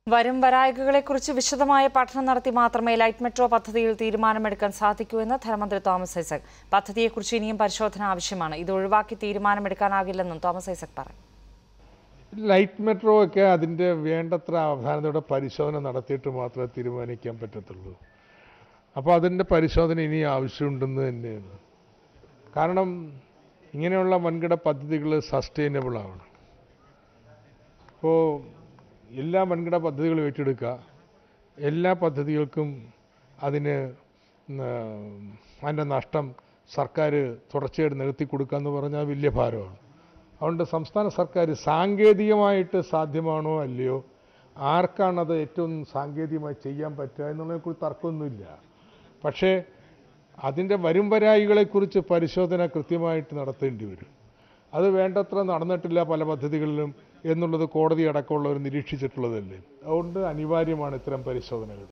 വരും വരായികകളെക്കുറിച്ച് വിശദമായ പഠനം നടത്തി മാത്രമേ ലൈറ്റ് മെട്രോ പദ്ധതിയിൽ തീരുമാനമെടുക്കാൻ സാധിക്കൂ എന്ന് ധനമന്ത്രി തോമസ് ഐസക് പദ്ധതിയെക്കുറിച്ച് ഇനിയും പരിശോധന ആവശ്യമാണ് ഇത് ഒഴിവാക്കി തീരുമാനമെടുക്കാനാകില്ലെന്നും തോമസ് ഐസക് പറഞ്ഞു ലൈറ്റ് മെട്രോ ഒക്കെ അതിൻ്റെ വേണ്ടത്ര അവധാനതയുടെ പരിശോധന നടത്തിയിട്ട് മാത്രമേ തീരുമാനിക്കാൻ പറ്റത്തുള്ളൂ അപ്പോൾ അതിൻ്റെ പരിശോധന ഇനി ആവശ്യമുണ്ടെന്ന് തന്നെയാണ് കാരണം ഇങ്ങനെയുള്ള വൻകിട പദ്ധതികൾ സസ്റ്റൈനബിൾ ആവണം അപ്പോൾ എല്ലാ വൻകിട പദ്ധതികളും ഏറ്റെടുക്കുക എല്ലാ പദ്ധതികൾക്കും അതിന് ഉം, അതിൻ്റെ നഷ്ടം സർക്കാർ തുടർച്ചയായിട്ട് നികത്തി കൊടുക്കുക എന്ന് പറഞ്ഞാൽ വലിയ ഭാരമാണ് അതുകൊണ്ട് സംസ്ഥാന സർക്കാർ സാങ്കേതികമായിട്ട് സാധ്യമാണോ അല്ലയോ ആർക്കാണത് ഏറ്റവും സാങ്കേതികമായി ചെയ്യാൻ പറ്റുക എന്നുള്ളതിനെക്കുറിച്ച് തർക്കമൊന്നുമില്ല പക്ഷേ അതിൻ്റെ വരും വരായികളെക്കുറിച്ച് പരിശോധന കൃത്യമായിട്ട് നടത്തേണ്ടി വരും അത് വേണ്ടത്ര നടന്നിട്ടില്ല പല പദ്ധതികളിലും എന്നുള്ളത് കോടതി അടക്കമുള്ളവർ നിരീക്ഷിച്ചിട്ടുള്ളതല്ലേ അതുകൊണ്ട് അനിവാര്യമാണ് ഇത്തരം പരിശോധനകൾ